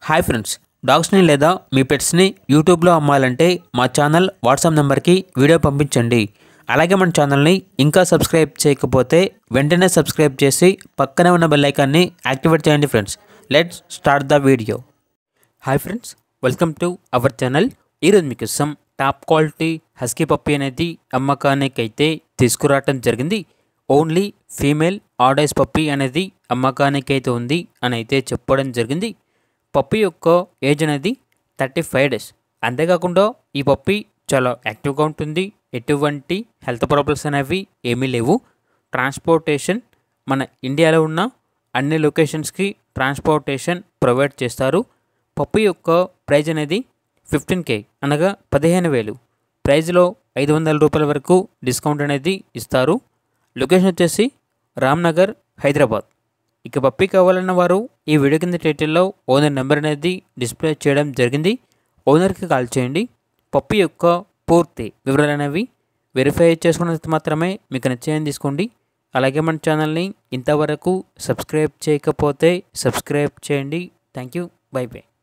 hi friends డాగ్స్ని లేదా మీ పెట్స్ని యూట్యూబ్లో అమ్మాలంటే మా ఛానల్ వాట్సాప్ నెంబర్కి వీడియో పంపించండి అలాగే మన ఛానల్ని ఇంకా సబ్స్క్రైబ్ చేయకపోతే వెంటనే సబ్స్క్రైబ్ చేసి పక్కనే ఉన్న బెల్ ఐకాన్ని యాక్టివేట్ చేయండి friends let's start the video hi friends welcome to our channel ఈరోజు మీకు some top quality husky puppy అనేది అమ్మకానికి అయితే తీసుకురావటం జరిగింది ఓన్లీ ఫీమేల్ ఆడైస్ పప్పి అనేది అమ్మకానికి అయితే ఉంది అని అయితే చెప్పడం జరిగింది పప్పి యొక్క ఏజ్ అనేది థర్టీ ఫైవ్ డేస్ అంతేకాకుండా ఈ పప్పి చాలా యాక్టివ్గా ఉంటుంది ఎటువంటి హెల్త్ ప్రాబ్లమ్స్ అనేవి ఏమీ లేవు ట్రాన్స్పోర్టేషన్ మన ఇండియాలో ఉన్న అన్ని లొకేషన్స్కి ట్రాన్స్పోర్టేషన్ ప్రొవైడ్ చేస్తారు పప్పు యొక్క ప్రైజ్ అనేది ఫిఫ్టీన్ కే అనగా పదిహేను వేలు ప్రైజ్లో ఐదు వందల రూపాయల వరకు డిస్కౌంట్ అనేది ఇస్తారు లొకేషన్ వచ్చేసి రామ్నగర్ హైదరాబాద్ ఇక పప్పి కావాలన్న వారు ఈ వీడియో కింద టైటిల్లో ఓనర్ నెంబర్ అనేది డిస్ప్లే చేయడం జరిగింది ఓనర్కి కాల్ చేయండి పప్పి యొక్క పూర్తి వివరాలు అనేవి వెరిఫై చేసుకున్నంత మాత్రమే మీకు నచ్చేయని తీసుకోండి అలాగే మన ఛానల్ని ఇంతవరకు సబ్స్క్రైబ్ చేయకపోతే సబ్స్క్రైబ్ చేయండి థ్యాంక్ యూ బై బై